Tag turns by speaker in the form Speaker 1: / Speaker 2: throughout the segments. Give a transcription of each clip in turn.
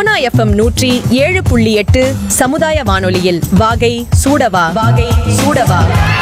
Speaker 1: Sona FM நூற்றி ஏழு புள்ளி எட்டு சமுதாய வானொலியில் வாகை சூடவா வாகை சூடவா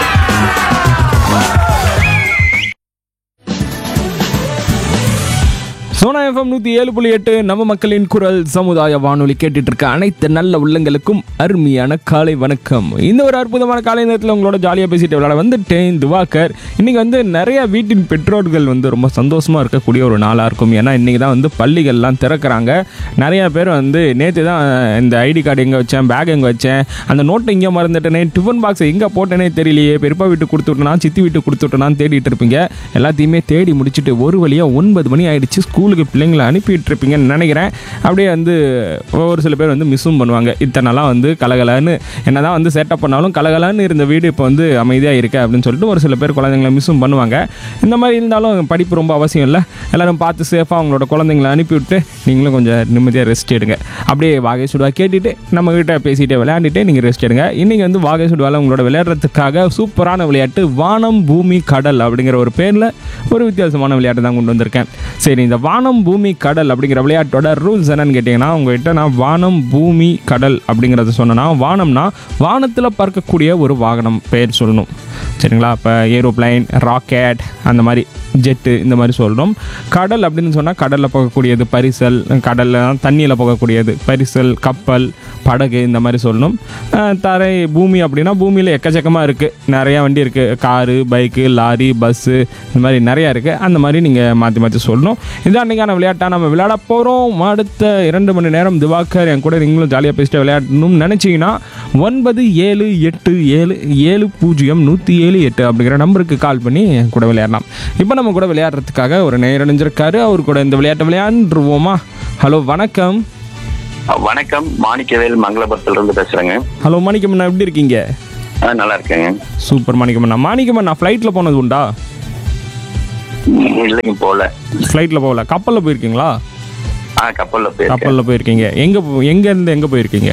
Speaker 2: சோனா எஃப்எம் நூற்றி ஏழு புள்ளி எட்டு நம்ம மக்களின் குரல் சமுதாய வானொலி கேட்டுட்டு இருக்க அனைத்து நல்ல உள்ளங்களுக்கும் அருமையான காலை வணக்கம் இந்த ஒரு அற்புதமான காலை நேரத்தில் உங்களோட ஜாலியாக பேசிட்டு விளையாட வந்துட்டேன் துவாக்கர் இன்னைக்கு வந்து நிறைய வீட்டின் பெற்றோர்கள் வந்து ரொம்ப சந்தோஷமாக இருக்கக்கூடிய ஒரு நாளாக இருக்கும் ஏன்னா இன்னைக்கு தான் வந்து பள்ளிகள்லாம் திறக்கிறாங்க நிறைய பேர் வந்து நேற்று தான் இந்த ஐடி கார்டு எங்கே வச்சேன் பேக் எங்கே வச்சேன் அந்த நோட்டை இங்கே மறந்துட்டேனே டிஃபன் பாக்ஸ் எங்கே போட்டேனே தெரியலையே பெரியப்பா வீட்டுக்கு கொடுத்து விட்டனா சித்தி வீட்டுக்கு கொடுத்து விட்டனான்னு தேடிட்டு இருப்பீங்க எல்லாத்தையுமே தேடி முடிச்சுட்டு ஒரு வழியாக ஒன்பது மணி ஆயிடுச்சு ஸ்கூலுக்கு பிள்ளைங்களை அனுப்பிட்டு இருப்பீங்கன்னு நினைக்கிறேன் அப்படியே வந்து ஒரு சில பேர் வந்து மிஸ்ஸும் பண்ணுவாங்க இத்தனை நாளாக வந்து கலகலன்னு என்னதான் வந்து செட்டப் பண்ணாலும் கலகலன்னு இருந்த வீடு இப்போ வந்து அமைதியாக இருக்கு அப்படின்னு சொல்லிட்டு ஒரு சில பேர் குழந்தைங்களை மிஸ்ஸும் பண்ணுவாங்க இந்த மாதிரி இருந்தாலும் படிப்பு ரொம்ப அவசியம் இல்லை எல்லாரும் பார்த்து சேஃபாக அவங்களோட குழந்தைங்களை அனுப்பிவிட்டு நீங்களும் கொஞ்சம் நிம்மதியாக ரெஸ்ட் எடுங்க அப்படியே வாகை சுடுவா கேட்டுட்டு நம்ம கிட்ட பேசிட்டு விளையாண்டுட்டு நீங்கள் ரெஸ்ட் எடுங்க இன்னைக்கு வந்து வாகை சுடுவால உங்களோட விளையாடுறதுக்காக சூப்பரான விளையாட்டு வானம் பூமி கடல் அப்படிங்கிற ஒரு பேரில் ஒரு வித்தியாசமான விளையாட்டு தான் கொண்டு வந்திருக்கேன் சரி இந்த வானம் பூமி கடல் அப்படிங்கிற விளையாட்டோட ரூல்ஸ் என்னன்னு கேட்டிங்கன்னா உங்ககிட்ட நான் வானம் பூமி கடல் அப்படிங்கிறத சொன்னேன்னா வானம்னா வானத்தில் பறக்கக்கூடிய ஒரு வாகனம் பேர் சொல்லணும் சரிங்களா இப்போ ஏரோப்ளைன் ராக்கெட் அந்த மாதிரி ஜெட்டு இந்த மாதிரி சொல்கிறோம் கடல் அப்படின்னு சொன்னால் கடலில் போகக்கூடியது பரிசல் கடலில் தண்ணியில் போகக்கூடியது பரிசல் கப்பல் படகு இந்த மாதிரி சொல்லணும் அஹ் தரை பூமி அப்படின்னா பூமியில் எக்கச்சக்கமாக இருக்குது நிறையா வண்டி இருக்குது காரு பைக்கு லாரி பஸ்ஸு இந்த மாதிரி நிறையா இருக்குது அந்த மாதிரி நீங்கள் மாற்றி மாற்றி சொல்லணும் இதுதான் அன்றைக்கான விளையாட்டாக நம்ம விளையாட போகிறோம் அடுத்த இரண்டு மணி நேரம் திவாகர் என் கூட நீங்களும் ஜாலியாக பேசிட்டு விளையாடணும்னு நினச்சிங்கன்னா ஒன்பது ஏழு எட்டு ஏழு ஏழு பூஜ்ஜியம் நூற்றி ஏழு எட்டு அப்படிங்கிற நம்பருக்கு கால் பண்ணி என் கூட விளையாடலாம் இப்போ நம்ம கூட விளையாடுறதுக்காக ஒரு நேரம் அணிஞ்சிருக்காரு அவர் கூட இந்த விளையாட்டை விளையாண்டுருவோமா ஹலோ வணக்கம்
Speaker 3: வணக்கம் மாணிக்கவேல் மங்களபுரத்துல இருந்து பேசுறேங்க
Speaker 2: ஹலோ மாணிக்கம்மண்ணா எப்படி இருக்கீங்க
Speaker 3: ஆ, நல்லா இருக்கேங்க
Speaker 2: சூப்பர் மாணிக்கம்மண்ணா மாணிக்கம்மண்ணா ஃப்ளைட்டில் போனது உண்டா
Speaker 3: ம், இல்லைங்க போல
Speaker 2: ஃப்ளைட்டில் போகல கப்பலில் போயிருக்கீங்களா
Speaker 3: ஆ கப்பல்ல போயிருக்கேன்
Speaker 2: கப்பலில் போயிருக்கீங்க எங்கே எங்கேருந்து எங்கே போயிருக்கீங்க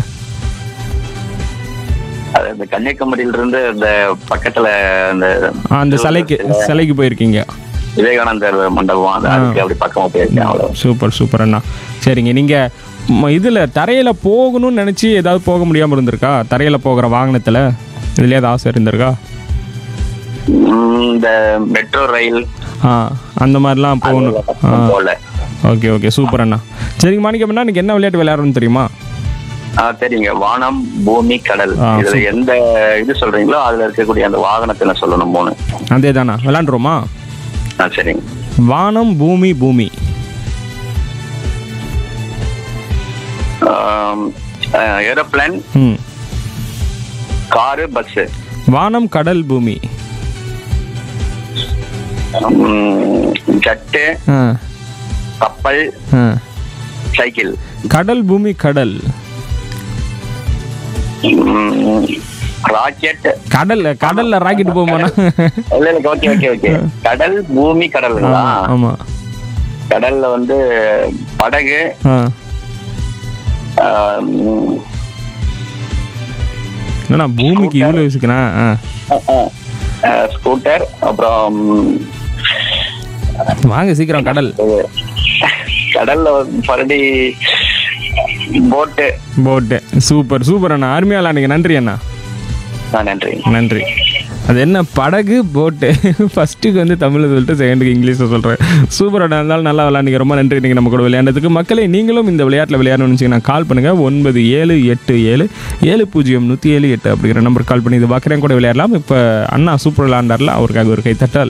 Speaker 3: அது இந்த கன்னியாகுமரியில இருந்து இந்த பக்கத்துல இந்த
Speaker 2: ஆ, அந்த சிலைக்கு சிலைக்கு போயிருக்கீங்க
Speaker 3: விவேகானந்தர் மண்டபம் அது அதுக்கு அப்படி பக்கமா போயிருக்கேன் அவ்வளவு
Speaker 2: சூப்பர் சூப்பர் அண்ணா சரிங்க நீங்கள் இதில் தரையில் போகணும்னு நினச்சி ஏதாவது போக முடியாமல் இருந்திருக்கா தரையில் போகிற வாகனத்தில் இதுலேயாவது ஆசை இருந்திருக்கா
Speaker 3: ம், இந்த மெட்ரோ ரயில்
Speaker 2: ஆ அந்த மாதிரிலாம் போகணும் ஆ
Speaker 3: போல
Speaker 2: ஓகே ஓகே சூப்பர் அண்ணா சரிங்க மாணிக்கம்னா எனக்கு என்ன விளையாட்டு விளையாடுறோன்னு தெரியுமா
Speaker 3: ஆ சரிங்க வானம் பூமி கடல்
Speaker 2: ஆ,
Speaker 3: இதுல எந்த இது சொல்றீங்களோ அதுல இருக்கக்கூடிய அந்த வாகனத்தை நான் சொல்லணும் மூணு
Speaker 2: அதே தானா விளாண்டுருமா
Speaker 3: ஆ சரிங்க
Speaker 2: வானம் பூமி பூமி
Speaker 3: ஏரோப்ளேன்
Speaker 2: ம்
Speaker 3: காரு பஸ்
Speaker 2: வானம் கடல் பூமி
Speaker 3: ஜட்டு
Speaker 2: ஆ
Speaker 3: கப்பல்
Speaker 2: ஆ
Speaker 3: சைக்கிள்
Speaker 2: கடல் பூமி கடல்
Speaker 3: ராக்கெட்
Speaker 2: கடல்ல கடல்ல ராக்கெட் போகுமாண்ணா
Speaker 3: இல்ல இல்ல ஓகே ஓகே ஓகே கடல் பூமி கடலுங்களா
Speaker 2: ஆமா
Speaker 3: கடல்ல வந்து படகு
Speaker 2: ஆ
Speaker 3: ஆம்,
Speaker 2: என்னண்ணா பூமிக்கு இவ்வளோ யோசிக்கிறேன் ஆ
Speaker 3: ஆ, ஸ்கூட்டர் அப்புறம்
Speaker 2: வாங்க சீக்கிரம் கடல்
Speaker 3: இது, கடல்ல வந்து மறுபடி போட்டு
Speaker 2: போட்டு சூப்பர் சூப்பர் அண்ணா அருமையா விளாண்டுங்க நன்றி அண்ணா
Speaker 3: ஆ, நன்றி
Speaker 2: நன்றி அது என்ன படகு போட்டு ஃபர்ஸ்ட்டுக்கு வந்து தமிழில் சொல்லிட்டு செகண்டுக்கு இங்கிலீஷில் சொல்கிறேன் சூப்பர் அண்ணா இருந்தாலும் நல்லா விளாண்டுங்க ரொம்ப நன்றி நீங்கள் நம்ம கூட விளையாண்டதுக்கு மக்களே நீங்களும் இந்த விளையாட்டில் விளையாடணும்னு வச்சிங்கன்னா கால் பண்ணுங்கள் ஒன்பது ஏழு எட்டு ஏழு ஏழு பூஜ்ஜியம் நூற்றி ஏழு எட்டு அப்படிங்கிற நம்பர் கால் பண்ணி இது பார்க்குறேன் கூட விளையாடலாம் இப்போ அண்ணா சூப்பர் விளையாண்டார்ல அவருக்காக ஒரு கைத்தட்டல்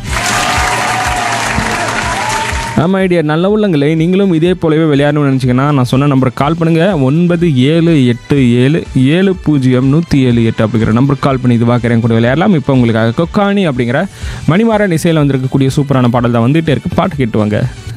Speaker 2: ஆமாம் ஐடியா நல்ல உள்ளங்களே நீங்களும் இதே போலவே விளையாடணும்னு நினச்சிங்கன்னா நான் சொன்ன நம்பருக்கு கால் பண்ணுங்கள் ஒன்பது ஏழு எட்டு ஏழு ஏழு பூஜ்ஜியம் நூற்றி ஏழு எட்டு அப்படிங்கிற நம்பருக்கு கால் பண்ணி இது பார்க்குறேன் கூட விளையாடலாம் இப்போ உங்களுக்காக கொக்கானி அப்படிங்கிற மணிமாறன் இசையில் வந்திருக்கக்கூடிய சூப்பரான பாடல் தான் வந்துகிட்டே இருக்கு பாட்டு கேட்டுவாங்க